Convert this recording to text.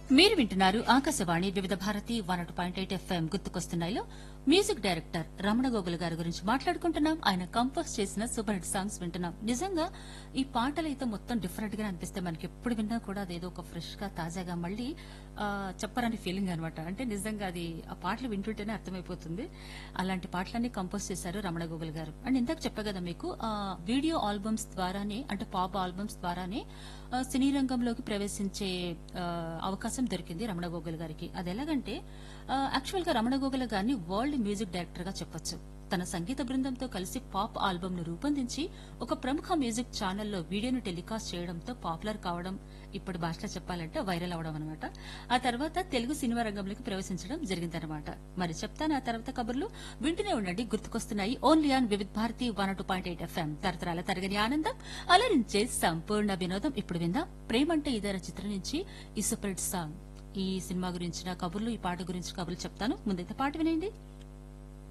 మీరు వింటున్నారు Akashvani Vividh Bharati one two point eight FM గుర్తుకొస్తున్నాయిలో మ్యూజిక్ డైరెక్టర్ రమణ గోగుల్ గారి గురించి మాట్లాడుకుంటున్నాం ఆయన కంపోజ్ చేసిన సూపర్ హిట్ సాంగ్స్ వింటున్నాం నిజంగా ఈ పాటలు అయితే మొత్తం డిఫరెంట్ గా అనిపిస్తే మనకి ఎప్పుడు విన్నా కూడా అదేదో ఒక ఫ్రెష్ గా తాజాగా మళ్ళీ ఆ, చెప్పరని ఫీలింగ్ అనమాట అంటే నిజంగా అది ఆ పాటలు వింటుంటేనే అర్థమైపోతుంది అలాంటి పాటలన్నీ కంపోజ్ చేశారు రమణ గోగుల్ గారు అండ్ ఇందాక చెప్పా కదా మీకు ఆ, వీడియో ఆల్బమ్స్ ద్వారానే అంటే పాప్ ఆల్బమ్స్ ద్వారానే ఆ, సినీ రంగంలోకి ప్రవేశించే ఆ, అవకాశం దొరికింది రమణ గోగుల్ గారికి అది ఎలాగంటే యాక్చువల్ గా రమణ గోగుల్ గారిని వరల్డ్ మ్యూజిక్ డైరెక్టర్ గా చెప్పొచ్చు తన సంగీత బృందంతో కలిసి పాప్ ఆల్బమ్ ను రూపొందించి ఒక ప్రముఖ మ్యూజిక్ ఛానల్లో వీడియోను టెలికాస్ట్ చేయడంతో పాపులర్ కావడం ఇప్పుడు భాషలో చెప్పాలంటే వైరల్ అవడం అనమాట ఆ తర్వాత తెలుగు సినిమా రంగంలోకి ప్రవేశించడం జరిగిందనమాట మరి చెప్తాను ఆ తర్వాత కబుర్లు వింటూనే ఉండండి గుర్తుకొస్తున్నాయి only on Vividh Bharati one two point eight FM తరతరాల తరగని ఆనందం అలరించే సంపూర్ణ వినోదం ఇప్పుడు విందాం ప్రేమంటే ఇదర చిత్రం నుంచి ఈ సూపర్ హిట్ సాంగ్ ఈ సినిమా గురించిన కబుర్లు ఈ పాట గురించి కబుర్లు చెప్తాను ముందైతే పాట వినండి